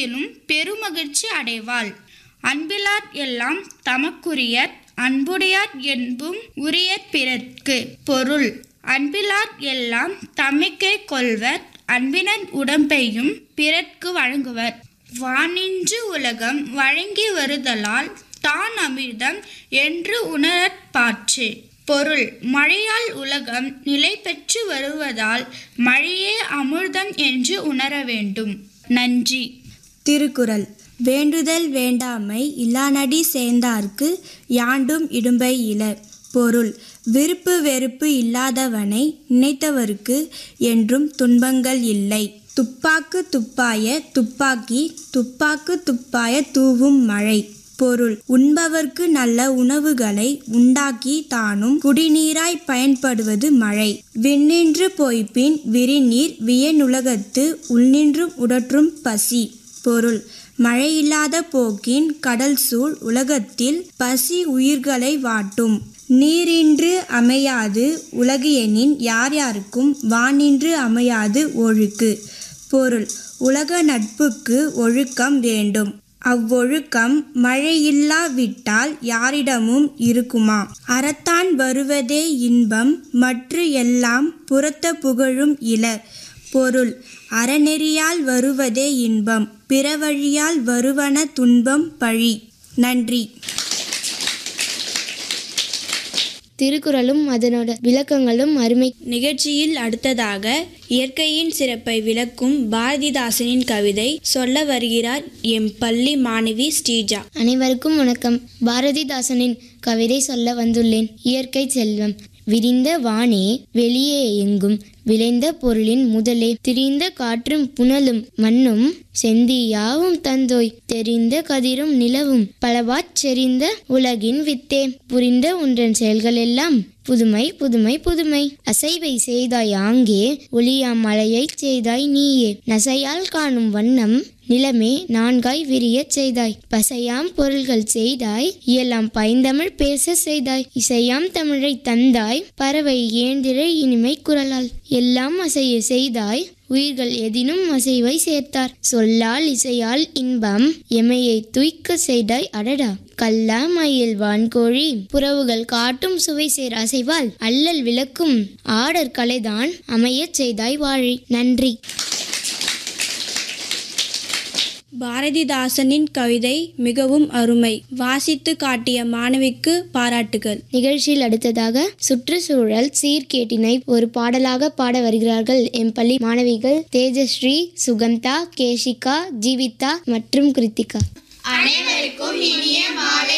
காலத்திலும் பெருமகிழ்ச்சி அடைவாள் அன்பிலார் எல்லாம் தமக்குரியர் அன்புடையார் என்பும் உரியர் பிறர்க்கு பொருள் அன்பிலார் எல்லாம் தமக்கே கொள்வர் அன்பினர் உடம்பையும் பிறர்க்கு வழங்குவர் வானின்று உலகம் வழங்கி வருதலால் தான் அமிர்தம் என்று உணரற்பாற்று பொருள் மழையால் உலகம் நிலை பெற்று வருவதால் மழையே அமிர்தம் என்று உணர வேண்டும் நன்றி திருக்குறள் வேண்டுதல் வேண்டாமை இல்லானடி சேர்ந்தார்க்கு யாண்டும் இடும்பை இல பொருள் விருப்பு வெறுப்பு இல்லாதவனை நினைத்தவருக்கு என்றும் துன்பங்கள் இல்லை துப்பாக்கு துப்பாய துப்பாக்கி துப்பாக்கு துப்பாய தூவும் மழை பொருள் உண்பவர்க்கு நல்ல உணவுகளை உண்டாக்கி தானும் குடிநீராய் பயன்படுவது மழை விண்ணின்று போய்பின் விரிநீர் வியனுலகத்து உள்நின்றும் உடற்றும் பசி பொருள் மழையில்லாத போக்கின் கடல் சூழ் உலகத்தில் பசி உயிர்களை வாட்டும் நீரின்று அமையாது உலகு எனின் யார் யாருக்கும் வானின்று அமையாது ஒழுக்கு பொருள் உலக நட்புக்கு ஒழுக்கம் வேண்டும் அவ்வொழுக்கம் மழையில்லாவிட்டால் யாரிடமும் இருக்குமா அறத்தான் வருவதே இன்பம் மற்ற எல்லாம் புறத்த புகழும் இல பொருள் அறநெறியால் வருவதே இன்பம் பிறவழியால் வருவன துன்பம் பழி நன்றி திருக்குறளும் அதனோட விளக்கங்களும் அருமை நிகழ்ச்சியில் அடுத்ததாக இயற்கையின் சிறப்பை விளக்கும் பாரதிதாசனின் கவிதை சொல்ல வருகிறார் எம் பள்ளி மாணவி ஸ்ரீஜா அனைவருக்கும் வணக்கம் பாரதிதாசனின் கவிதை சொல்ல வந்துள்ளேன் இயற்கை செல்வம் விரிந்த வானே வெளியே எங்கும் விளைந்த பொருளின் முதலே திரிந்த காற்றும் புனலும் மண்ணும் செந்தி யாவும் தந்தோய் தெரிந்த கதிரும் நிலவும் பலவாச் செறிந்த உலகின் வித்தே புரிந்த உன்றன் செயல்கள் எல்லாம் புதுமை புதுமை புதுமை அசைவை செய்தாய் ஆங்கே ஒளியாம் மலையைச் செய்தாய் நீயே நசையால் காணும் வண்ணம் நிலமே நான்காய் விரியச் செய்தாய் பசையாம் பொருள்கள் செய்தாய் இயலாம் பைந்தமிழ் பேச செய்தாய் இசையாம் தமிழை தந்தாய் பறவை ஏந்திர இனிமை குரலால் எல்லாம் அசைய செய்தாய் உயிர்கள் எதினும் அசைவை சேர்த்தார் சொல்லால் இசையால் இன்பம் எமையை துய்க்க செய்தாய் அடடா கல்லா மயில் வான்கோழி புறவுகள் காட்டும் சுவை சேர் அசைவால் அல்லல் விளக்கும் ஆடற் கலைதான் அமையச் செய்தாய் வாழி நன்றி பாரதிதாசனின் கவிதை மிகவும் அருமை வாசித்து காட்டிய மாணவிக்கு பாராட்டுகள் நிகழ்ச்சியில் அடுத்ததாக சுற்றுச்சூழல் சீர்கேட்டினை ஒரு பாடலாக பாட வருகிறார்கள் எம் பள்ளி மாணவிகள் தேஜஸ்ரீ சுகந்தா கேஷிகா ஜீவிதா மற்றும் கிருத்திகா அனைவருக்கும் இனிய மாலை